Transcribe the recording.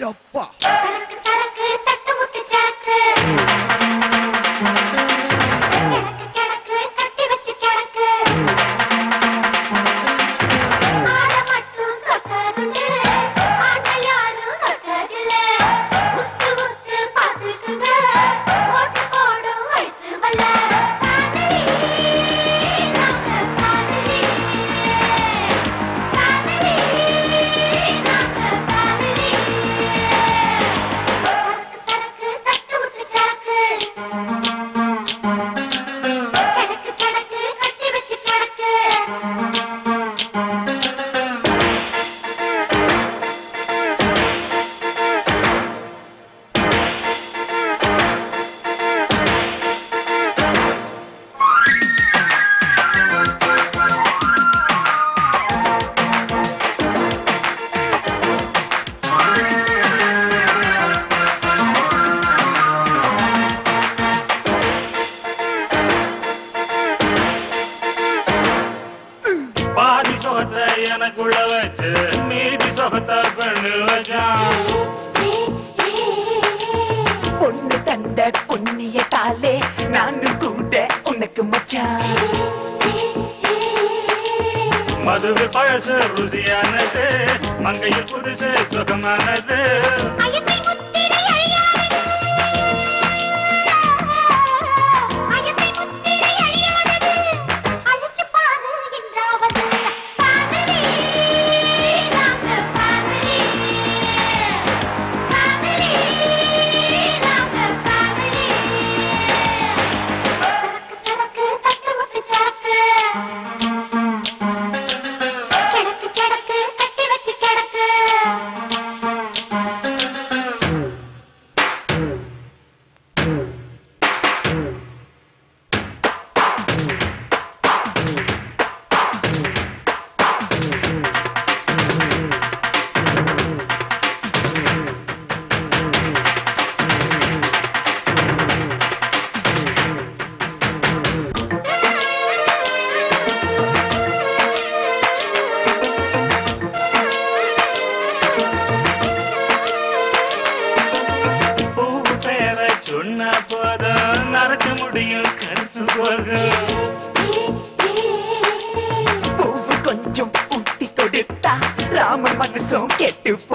எப்பா சரக்கு சரக்கு தட்டு முட்டு சரக்கு கிடக்கு கிடக்கு கட்டி வச்சு கிடக்கு ஆட மட்டும் தொட்டதுண்டு ஆட்ட யாரும் தொட்டதில்ல முத்து முத்து பார்த்துக்குங்க ஓட்டு போடும் வயசு வல்ல காதலி நாங்க காதலி காதலி நாங்க காதலி சரக்கு சரக்கு தட்டு முட்டு சரக்கு கிடக்கு கிடக்கு கட்டி வச்சு கிடக்கு பாதி சொகத்தை எனக்குள்ள வச்சு மீதி சொகத்தை பெண்ணு வச்சான் பொண்ணு தந்த பொன்னிய தாலே நானும் கூட உனக்கு மச்சான் மதுவில் பழசு ருசியானது மங்கையில் புதுசு சுகமானது அயற்றை முத்திரை அழியாதது அயற்றை முத்திரை அழியாதது அழிச்சு பாரு என்றாவது காதலி நாங்க காதலி காதலி நாங்க காதலி சரக்கு சரக்கு தட்டு முட்டு சரக்கு கிடக்கு கிடக்கு கட்டி வச்சு கிடக்கு பூ பேரை சொன்ன போதும் நரைச்ச முடியும் கருத்து போகும் பூவு கொஞ்சம் ஊட்டி கொடுத்தா ராம மனசும் கெட்டு